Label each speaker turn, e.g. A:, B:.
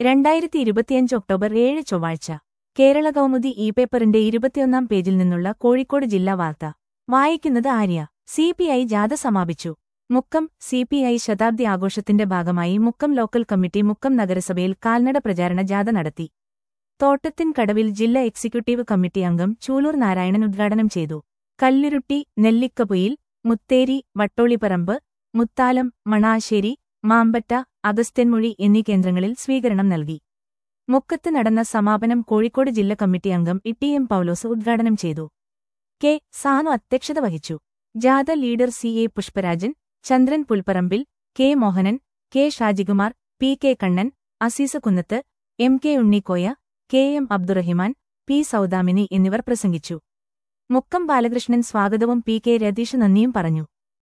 A: രണ്ടായിരത്തി ഇരുപത്തിയഞ്ച് ഒക്ടോബർ ഏഴ് ചൊവ്വാഴ്ച കേരള കൗമുദി ഇ പേപ്പറിന്റെ ഇരുപത്തിയൊന്നാം പേജിൽ നിന്നുള്ള കോഴിക്കോട് ജില്ലാ വാർത്ത വായിക്കുന്നത് ആര്യ സി പി ഐ ജാഥ സമാപിച്ചു മുക്കം സി പി ഐ ശതാബ്ദി ആഘോഷത്തിന്റെ ഭാഗമായി മുക്കം ലോക്കൽ കമ്മിറ്റി മുക്കം നഗരസഭയിൽ കാൽനട പ്രചാരണ ജാഥ നടത്തി തോട്ടത്തിൻ കടവിൽ ജില്ലാ എക്സിക്യൂട്ടീവ് കമ്മിറ്റി അംഗം ചൂലൂർ നാരായണൻ ഉദ്ഘാടനം ചെയ്തു കല്ലിരുട്ടി നെല്ലിക്കപുയിൽ മുത്തേരി വട്ടോളിപ്പറമ്പ് മുത്താലം മണാശ്ശേരി മാമ്പറ്റ അഗസ്ത്യൻമൊഴി എന്നീ കേന്ദ്രങ്ങളിൽ സ്വീകരണം നൽകി മുക്കത്ത് നടന്ന സമാപനം കോഴിക്കോട് ജില്ലാ കമ്മിറ്റി അംഗം ഇ എം പൌലോസ് ഉദ്ഘാടനം ചെയ്തു കെ സാനു അധ്യക്ഷത വഹിച്ചു ജാഥ leader C A Pushparajan Chandran Pulpparambil K Mohanan K Shajikumar P K Kannan Aseesa Kunnath M K Unnikoya K M Abdurahiman P Soudamini എന്നിവർ പ്രസംഗിച്ചു മുക്കം ബാലകൃഷ്ണൻ സ്വാഗതവും പി കെ രതീഷ് നന്ദിയും പറഞ്ഞു